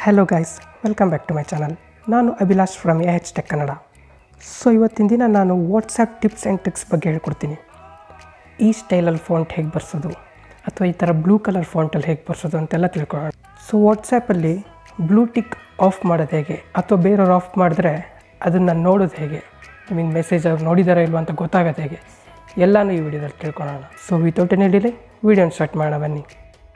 Hello guys welcome back to my channel ನಾನು Abhilash from A H Tech Kannada so ಇವತ್ತಿನ ದಿನ ನಾನು ವಾಟ್ಸಪ್ ಟಿಪ್ಸ್ ಆ್ಯಂಡ್ ಟ್ರಿಕ್ಸ್ ಬಗ್ಗೆ ಹೇಳ್ಕೊಡ್ತೀನಿ ಈ ಸ್ಟೈಲಲ್ಲಿ ಫಾಂಟ್ ಹೇಗೆ ಬರ್ಸೋದು ಅಥವಾ ಈ ಥರ ಬ್ಲೂ ಕಲರ್ ಫಾಂಟಲ್ಲಿ ಹೇಗೆ ಬರ್ಸೋದು ಅಂತೆಲ್ಲ ತಿಳ್ಕೊಳ್ಳೋಣ ಸೊ ವಾಟ್ಸಪ್ಪಲ್ಲಿ ಬ್ಲೂ ಟಿಕ್ ಆಫ್ ಮಾಡೋದು ಹೇಗೆ ಅಥವಾ ಬೇರೆಯವ್ರು ಆಫ್ ಮಾಡಿದ್ರೆ ಅದನ್ನು ನೋಡೋದು ಹೇಗೆ ನಿಮಗೆ ಮೆಸೇಜ್ ಅವ್ರು ನೋಡಿದಾರೋ ಇಲ್ವೋ ಅಂತ ಗೊತ್ತಾಗೋದು ಹೇಗೆ ಎಲ್ಲನೂ ಈ ವಿಡಿಯೋದಲ್ಲಿ ತಿಳ್ಕೊಳ್ಳೋಣ ಸೊ ವಿತೌಟ್ ಎನಿ ಡಿಲೇ ವಿಡಿಯೋನ ಸ್ಟಾರ್ಟ್ ಮಾಡೋಣ ಬನ್ನಿ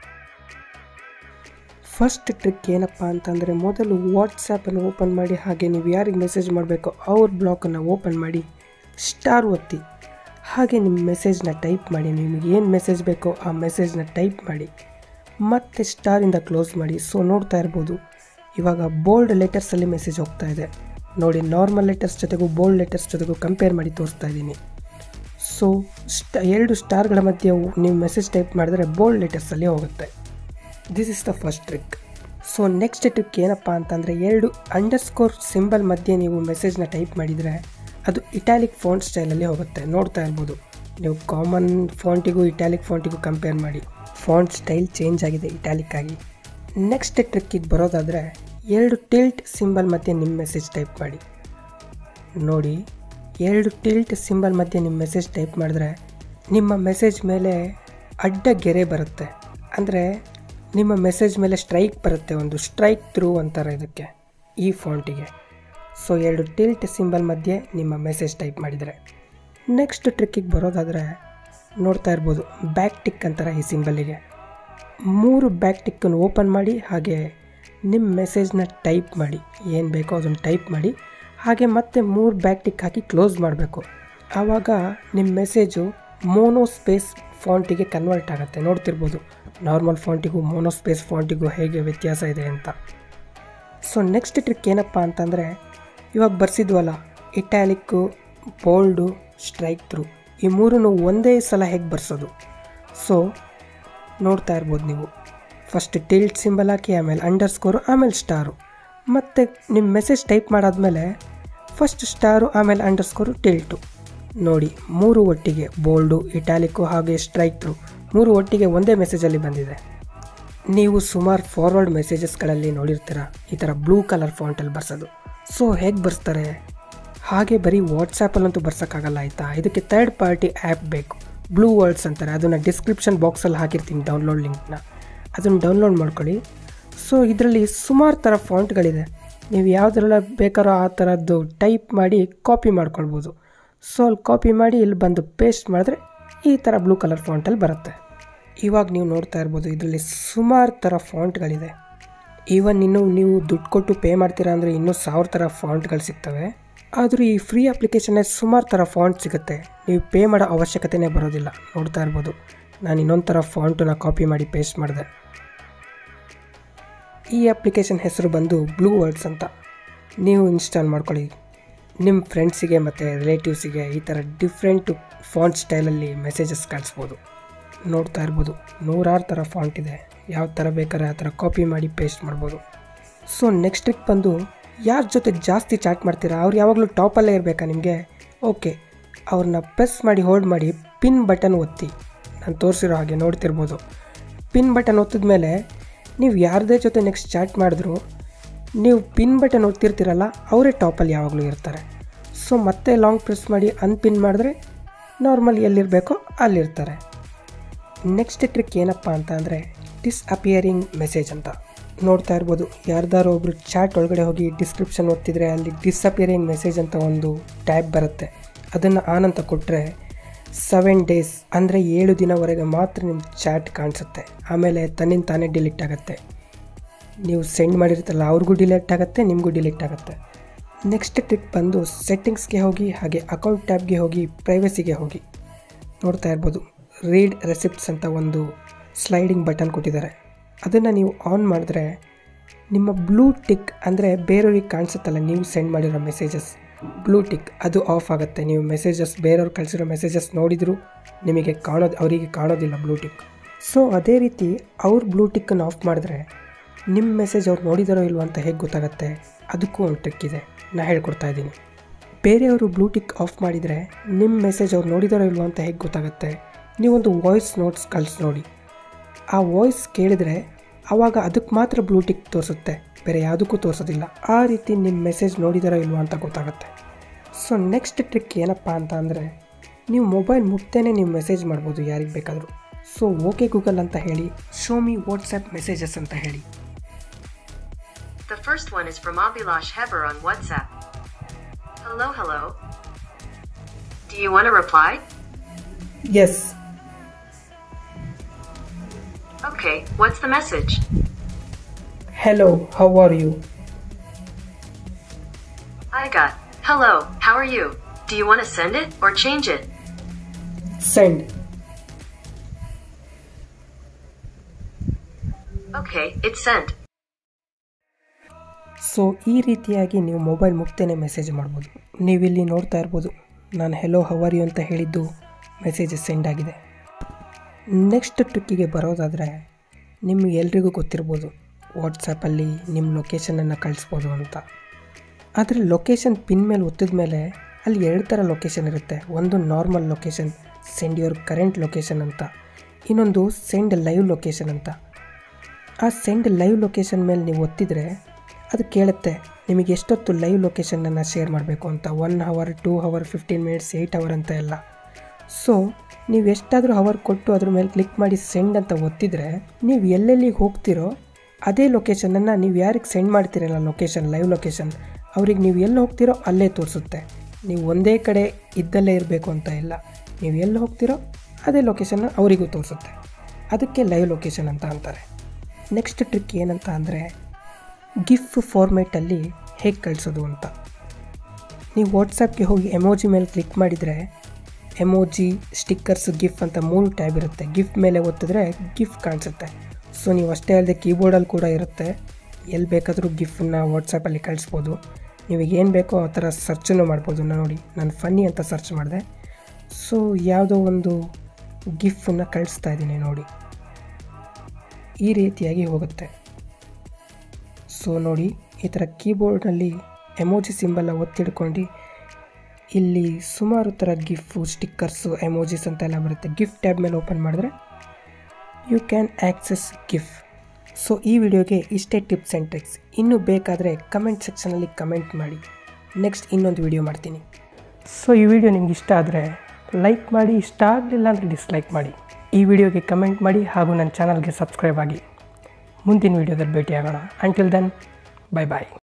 ಫಸ್ಟ್ ಟ್ರಿಕ್ ಏನಪ್ಪ ಅಂತಂದರೆ ಮೊದಲು ವಾಟ್ಸಪ್ಪನ್ನು ಓಪನ್ ಮಾಡಿ ಹಾಗೆ ನೀವು ಯಾರಿಗೆ ಮೆಸೇಜ್ ಮಾಡಬೇಕೋ ಅವ್ರ ಬ್ಲಾಕನ್ನು ಓಪನ್ ಮಾಡಿ ಸ್ಟಾರ್ ಒತ್ತಿ ಹಾಗೆ ನಿಮ್ಮ ಮೆಸೇಜ್ನ ಟೈಪ್ ಮಾಡಿ ನಿಮಗೆ ಏನು ಮೆಸೇಜ್ ಬೇಕೋ ಆ ಮೆಸೇಜ್ನ ಟೈಪ್ ಮಾಡಿ ಮತ್ತೆ ಸ್ಟಾರಿಂದ ಕ್ಲೋಸ್ ಮಾಡಿ ಸೊ ನೋಡ್ತಾ ಇರ್ಬೋದು ಇವಾಗ ಬೋಲ್ಡ್ ಲೆಟರ್ಸಲ್ಲಿ ಮೆಸೇಜ್ ಹೋಗ್ತಾ ಇದೆ ನೋಡಿ ನಾರ್ಮಲ್ ಲೆಟರ್ಸ್ ಜೊತೆಗೂ ಬೋಲ್ಡ್ ಲೆಟರ್ಸ್ ಜೊತೆಗೂ ಕಂಪೇರ್ ಮಾಡಿ ತೋರಿಸ್ತಾ ಇದ್ದೀನಿ ಸೊ ಸ್ಟ ಎರಡು ಸ್ಟಾರ್ಗಳ ಮಧ್ಯೆ ನೀವು ಮೆಸೇಜ್ ಟೈಪ್ ಮಾಡಿದ್ರೆ ಬೋಲ್ಡ್ ಲೆಟರ್ಸಲ್ಲಿ ಹೋಗುತ್ತೆ this is the first trick so next trick ಏನಪ್ಪ ಅಂತಂದರೆ ಎರಡು ಅಂಡರ್ಸ್ಕೋರ್ ಸಿಂಬಲ್ ಮಧ್ಯೆ ನೀವು ಮೆಸೇಜ್ನ ಟೈಪ್ ಮಾಡಿದರೆ ಅದು ಇಟ್ಯಾಲಿಕ್ ಫಾಂಟ್ ಸ್ಟೈಲಲ್ಲಿ ಹೋಗುತ್ತೆ ನೋಡ್ತಾ ಇರ್ಬೋದು ನೀವು ಕಾಮನ್ ಫಾಂಟಿಗೂ ಇಟ್ಯಾಲಿಕ್ ಫಾಂಟಿಗೂ ಕಂಪೇರ್ ಮಾಡಿ ಫಾಂಟ್ ಸ್ಟೈಲ್ ಚೇಂಜ್ ಆಗಿದೆ ಇಟ್ಯಾಲಿಕ್ ಆಗಿ ನೆಕ್ಸ್ಟ್ ಟ್ರಿಕ್ಕಿಗೆ ಬರೋದಾದರೆ ಎರಡು ಟಿಲ್ಟ್ ಸಿಂಬಲ್ ಮಧ್ಯೆ ನಿಮ್ಮ ಮೆಸೇಜ್ ಟೈಪ್ ಮಾಡಿ ನೋಡಿ ಎರಡು ಟಿಲ್ಟ್ ಸಿಂಬಲ್ ಮಧ್ಯೆ ನಿಮ್ಮ ಮೆಸೇಜ್ ಟೈಪ್ ಮಾಡಿದ್ರೆ ನಿಮ್ಮ ಮೆಸೇಜ್ ಮೇಲೆ ಅಡ್ಡ ಗೆರೆ ಬರುತ್ತೆ ಅಂದರೆ ನಿಮ್ಮ ಮೆಸೇಜ್ ಮೇಲೆ ಸ್ಟ್ರೈಕ್ ಬರುತ್ತೆ ಒಂದು ಸ್ಟ್ರೈಕ್ ಥ್ರೂ ಅಂತಾರೆ ಇದಕ್ಕೆ ಈ ಫಾಂಟಿಗೆ ಸೊ ಎರಡು ಟಿಲ್ಟ್ ಸಿಂಬಲ್ ಮಧ್ಯೆ ನಿಮ್ಮ ಮೆಸೇಜ್ ಟೈಪ್ ಮಾಡಿದರೆ ನೆಕ್ಸ್ಟ್ ಟ್ರಿಕ್ಕಿಗೆ ಬರೋದಾದರೆ ನೋಡ್ತಾ ಇರ್ಬೋದು ಬ್ಯಾಕ್ ಟಿಕ್ ಅಂತಾರೆ ಈ ಸಿಂಬಲ್ಲಿಗೆ ಮೂರು ಬ್ಯಾಕ್ ಟಿಕ್ಕನ್ನು ಓಪನ್ ಮಾಡಿ ಹಾಗೆ ನಿಮ್ಮ ಮೆಸೇಜ್ನ ಟೈಪ್ ಮಾಡಿ ಏನು ಬೇಕೋ ಅದನ್ನು ಟೈಪ್ ಮಾಡಿ ಹಾಗೆ ಮತ್ತೆ ಮೂರು ಬ್ಯಾಕ್ ಟಿಕ್ ಹಾಕಿ ಕ್ಲೋಸ್ ಮಾಡಬೇಕು ಆವಾಗ ನಿಮ್ಮ ಮೆಸೇಜು ಮೋನೋ ಸ್ಪೇಸ್ ಫಾಂಟಿಗೆ ಕನ್ವರ್ಟ್ ಆಗುತ್ತೆ ನೋಡ್ತಿರ್ಬೋದು ನಾರ್ಮಲ್ ಫಾಂಟಿಗೂ ಮೋನೋ ಸ್ಪೇಸ್ ಫಾಂಟಿಗೂ ಹೇಗೆ ವ್ಯತ್ಯಾಸ ಇದೆ ಅಂತ ಸೊ ನೆಕ್ಸ್ಟ್ ಟ್ರಿಕ್ ಏನಪ್ಪ ಅಂತಂದರೆ ಇವಾಗ ಬರ್ಸಿದ್ವಲ್ಲ ಇಟ್ಯಾಲಿಕ್ಕು ಬೋಲ್ಡು ಸ್ಟ್ರೈಕ್ ಥ್ರೂ ಈ ಮೂರನ್ನು ಒಂದೇ ಸಲ ಹೇಗೆ ಬರ್ಸೋದು ಸೊ ನೋಡ್ತಾ ಇರ್ಬೋದು ನೀವು ಫಸ್ಟ್ ಟಿಲ್ಟ್ ಸಿಂಬಲ್ ಹಾಕಿ ಆಮೇಲೆ ಅಂಡರ್ ಸ್ಕೋರು ಆಮೇಲೆ ಸ್ಟಾರು ಮತ್ತು ನಿಮ್ಮ ಮೆಸೇಜ್ ಟೈಪ್ ಮಾಡಾದ್ಮೇಲೆ ಫಸ್ಟ್ ಸ್ಟಾರು ಆಮೇಲೆ ಅಂಡರ್ ಸ್ಕೋರು ಟಿಲ್ಟು ನೋಡಿ ಮೂರು ಒಟ್ಟಿಗೆ ಬೋಲ್ಡು ಇಟ್ಯಾಲಿಕ್ಕು ಹಾಗೆ ಸ್ಟ್ರೈಕ್ ಥ್ರೂ ಮೂರು ಒಟ್ಟಿಗೆ ಒಂದೇ ಮೆಸೇಜಲ್ಲಿ ಬಂದಿದೆ ನೀವು ಸುಮಾರು ಫಾರ್ವರ್ಡ್ ಮೆಸೇಜಸ್ಗಳಲ್ಲಿ ನೋಡಿರ್ತೀರ ಈ ಥರ ಬ್ಲೂ ಕಲರ್ ಫಾಂಟಲ್ಲಿ ಬರ್ಸೋದು ಸೊ ಹೇಗೆ ಬರ್ಸ್ತಾರೆ ಹಾಗೆ ಬರೀ ವಾಟ್ಸಪ್ಪಲ್ಲಂತೂ ಬರ್ಸೋಕ್ಕಾಗಲ್ಲ ಆಯಿತಾ ಇದಕ್ಕೆ ಥರ್ಡ್ ಪಾರ್ಟಿ ಆ್ಯಪ್ ಬೇಕು ಬ್ಲೂ ವರ್ಡ್ಸ್ ಅಂತಾರೆ ಅದನ್ನು ಡಿಸ್ಕ್ರಿಪ್ಷನ್ ಬಾಕ್ಸಲ್ಲಿ ಹಾಕಿರ್ತೀನಿ ಡೌನ್ಲೋಡ್ ಲಿಂಕ್ನ ಅದನ್ನು ಡೌನ್ಲೋಡ್ ಮಾಡ್ಕೊಳ್ಳಿ ಸೊ ಇದರಲ್ಲಿ ಸುಮಾರು ಥರ ಫಾಂಟ್ಗಳಿದೆ ನೀವು ಯಾವುದ್ರೆಲ್ಲ ಬೇಕಾರೋ ಆ ಥರದ್ದು ಟೈಪ್ ಮಾಡಿ ಕಾಪಿ ಮಾಡ್ಕೊಳ್ಬೋದು ಸೊ ಅಲ್ಲಿ ಕಾಪಿ ಮಾಡಿ ಇಲ್ಲಿ ಬಂದು ಪೇಸ್ಟ್ ಮಾಡಿದ್ರೆ ಈ ಥರ ಬ್ಲೂ ಕಲರ್ ಫಾಂಟಲ್ಲಿ ಬರುತ್ತೆ ಇವಾಗ ನೀವು ನೋಡ್ತಾ ಇರ್ಬೋದು ಇದರಲ್ಲಿ ಸುಮಾರು ಥರ ಫಾಂಟ್ಗಳಿದೆ ಈವನ್ ಇನ್ನು ನೀವು ದುಡ್ಡು ಕೊಟ್ಟು ಪೇ ಮಾಡ್ತೀರಾ ಅಂದರೆ ಇನ್ನೂ ಸಾವಿರ ಥರ ಫಾಂಟ್ಗಳು ಸಿಗ್ತವೆ ಆದರೂ ಈ ಫ್ರೀ ಅಪ್ಲಿಕೇಶನ್ನೇ ಸುಮಾರು ಥರ ಫಾಂಟ್ ಸಿಗುತ್ತೆ ನೀವು ಪೇ ಮಾಡೋ ಅವಶ್ಯಕತೆನೇ ಬರೋದಿಲ್ಲ ನೋಡ್ತಾ ಇರ್ಬೋದು ನಾನು ಇನ್ನೊಂದು ಥರ ಫಾಂಟನ್ನ ಕಾಪಿ ಮಾಡಿ ಪೇಸ್ಟ್ ಮಾಡಿದೆ ಈ ಅಪ್ಲಿಕೇಶನ್ ಹೆಸರು ಬಂದು ಬ್ಲೂ ವರ್ಡ್ಸ್ ಅಂತ ನೀವು ಇನ್ಸ್ಟಾಲ್ ಮಾಡ್ಕೊಳ್ಳಿ ನಿಮ್ಮ ಫ್ರೆಂಡ್ಸಿಗೆ ಮತ್ತು ರಿಲೇಟಿವ್ಸಿಗೆ ಈ ಥರ ಡಿಫ್ರೆಂಟು ಫಾಂಟ್ ಸ್ಟೈಲಲ್ಲಿ ಮೆಸೇಜಸ್ ಕಳಿಸ್ಬೋದು ನೋಡ್ತಾ ಇರ್ಬೋದು ನೂರಾರು ಥರ ಫಾಂಟ್ ಇದೆ ಯಾವ ಥರ ಬೇಕಾದ್ರೆ ಆ ಥರ ಕಾಪಿ ಮಾಡಿ ಪೇಸ್ಟ್ ಮಾಡ್ಬೋದು ಸೊ ನೆಕ್ಸ್ಟ್ ಟ್ರಿಕ್ ಬಂದು ಯಾರ ಜೊತೆ ಜಾಸ್ತಿ ಚಾಟ್ ಮಾಡ್ತೀರಾ ಅವ್ರು ಯಾವಾಗಲೂ ಟಾಪಲ್ಲೇ ಇರಬೇಕಾ ನಿಮಗೆ ಓಕೆ ಅವ್ರನ್ನ ಪ್ರೆಸ್ ಮಾಡಿ ಹೋಲ್ಡ್ ಮಾಡಿ ಪಿನ್ ಬಟನ್ ಒತ್ತಿ ನಾನು ತೋರಿಸಿರೋ ಹಾಗೆ ನೋಡ್ತಿರ್ಬೋದು ಪಿನ್ ಬಟನ್ ಒತ್ತಿದ ಮೇಲೆ ನೀವು ಯಾರದೇ ಜೊತೆ ನೆಕ್ಸ್ಟ್ ಚಾಟ್ ಮಾಡಿದ್ರು ನೀವು ಪಿನ್ ಬಟನ್ ಒತ್ತಿರ್ತೀರಲ್ಲ ಅವರೇ ಟಾಪಲ್ಲಿ ಯಾವಾಗಲೂ ಇರ್ತಾರೆ ಸೊ ಮತ್ತೆ ಲಾಂಗ್ ಪ್ರೆಸ್ ಮಾಡಿ ಅನ್ಪಿನ್ ಮಾಡಿದ್ರೆ ನಾರ್ಮಲ್ ಎಲ್ಲಿರಬೇಕೋ ಅಲ್ಲಿರ್ತಾರೆ ನೆಕ್ಸ್ಟ್ ಟ್ರಿಕ್ ಏನಪ್ಪ ಅಂತ ಅಂದರೆ ಡಿಸ್ಅಪಿಯರಿಂಗ್ ಮೆಸೇಜ್ ಅಂತ ನೋಡ್ತಾ ಇರ್ಬೋದು ಯಾರ್ದಾರೋ ಒಬ್ರು ಚಾಟ್ ಒಳಗಡೆ ಹೋಗಿ ಡಿಸ್ಕ್ರಿಪ್ಷನ್ ಒತ್ತಿದ್ರೆ ಅಲ್ಲಿ ಡಿಸ್ಅಪಿಯರಿಂಗ್ ಮೆಸೇಜ್ ಅಂತ ಒಂದು ಟ್ಯಾಬ್ ಬರುತ್ತೆ ಅದನ್ನು ಆನ್ ಅಂತ ಕೊಟ್ಟರೆ ಸೆವೆನ್ ಡೇಸ್ ಅಂದರೆ ಏಳು ದಿನವರೆಗೆ ಮಾತ್ರ ನಿಮ್ಮ ಚಾಟ್ ಕಾಣಿಸುತ್ತೆ ಆಮೇಲೆ ತನ್ನಿಂದ ತಾನೇ ಡಿಲೀಟ್ ಆಗುತ್ತೆ ನೀವು ಸೆಂಡ್ ಮಾಡಿರ್ತಾರಲ್ಲ ಅವ್ರಿಗೂ ಡಿಲೀಟ್ ಆಗುತ್ತೆ ನಿಮಗೂ ಡಿಲೀಟ್ ಆಗುತ್ತೆ ನೆಕ್ಸ್ಟ್ ಟ್ರಿಕ್ ಬಂದು ಸೆಟ್ಟಿಂಗ್ಸ್ಗೆ ಹೋಗಿ ಹಾಗೆ ಅಕೌಂಟ್ ಟ್ಯಾಬ್ಗೆ ಹೋಗಿ ಪ್ರೈವಸಿಗೆ ಹೋಗಿ ನೋಡ್ತಾ ಇರ್ಬೋದು ರೀಡ್ ರೆಸಿಪ್ಟ್ಸ್ ಅಂತ ಒಂದು ಸ್ಲೈಡಿಂಗ್ ಬಟನ್ ಕೊಟ್ಟಿದ್ದಾರೆ ಅದನ್ನು ನೀವು ಆನ್ ಮಾಡಿದ್ರೆ ನಿಮ್ಮ ಬ್ಲೂ ಟಿಕ್ ಅಂದರೆ ಬೇರೆಯವ್ರಿಗೆ ಕಾಣಿಸುತ್ತಲ್ಲ ನೀವು ಸೆಂಡ್ ಮಾಡಿರೋ ಮೆಸೇಜಸ್ ಬ್ಲೂ ಟಿಕ್ ಅದು ಆಫ್ ಆಗುತ್ತೆ ನೀವು ಮೆಸೇಜಸ್ ಬೇರೆಯವ್ರು ಕಳಿಸಿರೋ ಮೆಸೇಜಸ್ ನೋಡಿದರೂ ನಿಮಗೆ ಕಾಣೋದು ಅವರಿಗೆ ಕಾಣೋದಿಲ್ಲ ಬ್ಲೂ ಟಿಕ್ ಸೊ ಅದೇ ರೀತಿ ಅವ್ರ ಬ್ಲೂ ಟಿಕ್ಕನ್ನು ಆಫ್ ಮಾಡಿದ್ರೆ ನಿಮ್ಮ ಮೆಸೇಜ್ ಅವ್ರು ನೋಡಿದಾರೋ ಇಲ್ವೋ ಅಂತ ಹೇಗೆ ಗೊತ್ತಾಗುತ್ತೆ ಅದಕ್ಕೂ ಒಂದು ಟ್ರಿಕ್ ಇದೆ ನಾನು ಹೇಳ್ಕೊಡ್ತಾ ಇದ್ದೀನಿ ಬೇರೆಯವರು ಬ್ಲೂ ಟಿಕ್ ಆಫ್ ಮಾಡಿದರೆ ನಿಮ್ಮ ಮೆಸೇಜ್ ಅವ್ರು ನೋಡಿದಾರೋ ಇಲ್ವೋ ಅಂತ ಹೇಗೆ ಗೊತ್ತಾಗುತ್ತೆ ನೀವೊಂದು ವಾಯ್ಸ್ ನೋಟ್ಸ್ ಕಳಿಸಿ ನೋಡಿ ಆ ವಾಯ್ಸ್ ಕೇಳಿದರೆ ಆವಾಗ ಅದಕ್ಕೆ ಮಾತ್ರ ಬ್ಲೂ ಟಿಕ್ ತೋರಿಸುತ್ತೆ ಬೇರೆ ಯಾವುದಕ್ಕೂ ತೋರಿಸೋದಿಲ್ಲ ಆ ರೀತಿ ನಿಮ್ಮ ಮೆಸೇಜ್ ನೋಡಿದಾರೋ ಇಲ್ವೋ ಅಂತ ಗೊತ್ತಾಗುತ್ತೆ ಸೊ ನೆಕ್ಸ್ಟ್ ಟ್ರಿಕ್ ಏನಪ್ಪ ಅಂತ ಅಂದರೆ ನೀವು ಮೊಬೈಲ್ ಮುಟ್ತೇನೆ ನೀವು ಮೆಸೇಜ್ ಮಾಡ್ಬೋದು ಯಾರಿಗೆ ಬೇಕಾದರೂ ಸೊ ಓಕೆ ಗೂಗಲ್ ಅಂತ ಹೇಳಿ ಶೋ ಮಿ ವಾಟ್ಸಪ್ ಮೆಸೇಜಸ್ ಅಂತ ಹೇಳಿ The first one is from Abhilash Heber on WhatsApp. Hello, hello. Do you want to reply? Yes Okay, what's the message? Hello how are you I got, hello, how are you? Do you want to send it or change it? Send Okay, it's sent. So ಈ ರೀತಿಯಾಗಿ ನೀವು mobile ಮುಗ್ತೇನೆ message ಮಾಡ್ಬೋದು ನೀವಿಲ್ಲಿ ನೋಡ್ತಾ ಇರ್ಬೋದು ನಾನು hello hour you ಅಂತ ಹೇಳಿದ್ದು ಮೆಸೇಜ್ ಸೆಂಡ್ ಆಗಿದೆ ನೆಕ್ಸ್ಟ್ ಟ್ರಿಕ್ಕಿಗೆ ಬರೋದಾದರೆ ನಿಮಗೆ ಎಲ್ರಿಗೂ ಗೊತ್ತಿರ್ಬೋದು ವಾಟ್ಸಪ್ಪಲ್ಲಿ ನಿಮ್ಮ ಲೊಕೇಶನನ್ನು ಕಳಿಸ್ಬೋದು ಅಂತ ಆದರೆ ಲೊಕೇಶನ್ ಪಿನ್ ಮೇಲೆ ಒತ್ತಿದ ಮೇಲೆ ಅಲ್ಲಿ ಎರಡು ಥರ ಲೊಕೇಶನ್ ಇರುತ್ತೆ ಒಂದು normal location send your current location ಅಂತ ಇನ್ನೊಂದು ಸೆಂಡ್ ಲೈವ್ ಲೊಕೇಶನ್ ಅಂತ ಆ ಸೆಂಡ್ ಲೈವ್ ಲೊಕೇಶನ್ ಮೇಲೆ ನೀವು ಒತ್ತಿದರೆ ಅದು ಕೇಳುತ್ತೆ ನಿಮಗೆ ಎಷ್ಟೊತ್ತು ಲೈವ್ ಲೊಕೇಶನನ್ನು ಶೇರ್ ಮಾಡಬೇಕು ಅಂತ one hour two hour fifteen minutes eight hour ಅಂತ ಎಲ್ಲ ಸೊ ನೀವು ಎಷ್ಟಾದರೂ ಹವರ್ ಕೊಟ್ಟು ಅದ್ರ ಮೇಲೆ ಕ್ಲಿಕ್ ಮಾಡಿ ಸೆಂಡ್ ಅಂತ ಒತ್ತಿದರೆ ನೀವು ಎಲ್ಲೆಲ್ಲಿಗೆ ಹೋಗ್ತಿರೋ ಅದೇ ಲೊಕೇಶನನ್ನು ನೀವು ಯಾರಿಗೆ ಸೆಂಡ್ ಮಾಡ್ತೀರಲ್ಲ ಲೊಕೇಶನ್ ಲೈವ್ ಲೊಕೇಶನ್ ಅವ್ರಿಗೆ ನೀವು ಎಲ್ಲಿ ಹೋಗ್ತಿರೋ ಅಲ್ಲೇ ತೋರಿಸುತ್ತೆ ನೀವು ಒಂದೇ ಕಡೆ ಇದ್ದಲ್ಲೇ ಇರಬೇಕು ಅಂತ ಇಲ್ಲ ನೀವು ಎಲ್ಲಿ ಹೋಗ್ತಿರೋ ಅದೇ ಲೊಕೇಶನ್ನ ಅವರಿಗೂ ತೋರಿಸುತ್ತೆ ಅದಕ್ಕೆ ಲೈವ್ ಲೊಕೇಶನ್ ಅಂತ ಅಂತಾರೆ ನೆಕ್ಸ್ಟ್ ಟ್ರಿಕ್ ಏನಂತ ಅಂದರೆ ಗಿಫ್ ಫಾರ್ಮೇಟಲ್ಲಿ ಹೇಗೆ ಕಳಿಸೋದು ಅಂತ ನೀವು ವಾಟ್ಸಪ್ಗೆ ಹೋಗಿ ಎಮೋಜಿ ಮೇಲೆ ಕ್ಲಿಕ್ ಮಾಡಿದರೆ ಎಮೋಜಿ ಸ್ಟಿಕ್ಕರ್ಸ್ ಗಿಫ್ ಅಂತ ಮೂರು ಟ್ಯಾಬ್ ಇರುತ್ತೆ ಗಿಫ್ಟ್ ಮೇಲೆ ಒತ್ತಿದ್ರೆ ಗಿಫ್ ಕಾಣಿಸುತ್ತೆ ಸೊ ನೀವು ಅಷ್ಟೇ ಅಲ್ಲದೆ ಕೀಬೋರ್ಡಲ್ಲಿ ಕೂಡ ಇರುತ್ತೆ ಎಲ್ಲಿ ಬೇಕಾದರೂ ಗಿಫ್ಟನ್ನ ವಾಟ್ಸಪ್ಪಲ್ಲಿ ಕಳಿಸ್ಬೋದು ನಿಮಗೆ ಏನು ಬೇಕೋ ಆ ಥರ ಸರ್ಚನ್ನು ಮಾಡ್ಬೋದು ನೋಡಿ ನಾನು ಫನ್ನಿ ಅಂತ ಸರ್ಚ್ ಮಾಡಿದೆ ಸೊ ಯಾವುದೋ ಒಂದು ಗಿಫ್ಟನ್ನು ಕಳಿಸ್ತಾ ಇದ್ದೀನಿ ನೋಡಿ ಈ ರೀತಿಯಾಗಿ ಹೋಗುತ್ತೆ ಸೊ ನೋಡಿ ಈ ಥರ ಕೀಬೋರ್ಡಲ್ಲಿ ಎಮೋಜಿ ಸಿಂಬಲ್ನ ಒತ್ತಿಡ್ಕೊಂಡು ಇಲ್ಲಿ ಸುಮಾರು ಥರ ಗಿಫ್ಟು ಸ್ಟಿಕ್ಕರ್ಸು ಎಮೋಜಿಸ್ ಅಂತ ಎಲ್ಲ ಬರುತ್ತೆ ಗಿಫ್ಟ್ ಟ್ಯಾಬ್ ಮೇಲೆ ಓಪನ್ ಮಾಡಿದ್ರೆ you can access gift so ಈ ವಿಡಿಯೋಗೆ ಇಷ್ಟೇ ಟಿಪ್ಸ್ ಆ್ಯಂಡ್ ಟ್ರಿಕ್ಸ್ ಇನ್ನೂ ಬೇಕಾದರೆ ಕಮೆಂಟ್ ಸೆಕ್ಷನಲ್ಲಿ ಕಮೆಂಟ್ ಮಾಡಿ ನೆಕ್ಸ್ಟ್ ಇನ್ನೊಂದು ವಿಡಿಯೋ ಮಾಡ್ತೀನಿ ಸೊ ಈ ವಿಡಿಯೋ ನಿಮ್ಗೆ ಇಷ್ಟ ಆದರೆ ಲೈಕ್ ಮಾಡಿ ಇಷ್ಟ ಆಗಲಿಲ್ಲ ಅಂದರೆ ಡಿಸ್ಲೈಕ್ ಮಾಡಿ ಈ ವಿಡಿಯೋಗೆ ಕಮೆಂಟ್ ಮಾಡಿ ಹಾಗೂ ನನ್ನ ಚಾನಲ್ಗೆ ಸಬ್ಸ್ಕ್ರೈಬ್ ಆಗಿ ಮುಂದಿನ ವಿಡಿಯೋದಲ್ಲಿ ಭೇಟಿಯಾಗೋಣ ಅಂಟಿಲ್ ದೆನ್ ಬೈ ಬಾಯ್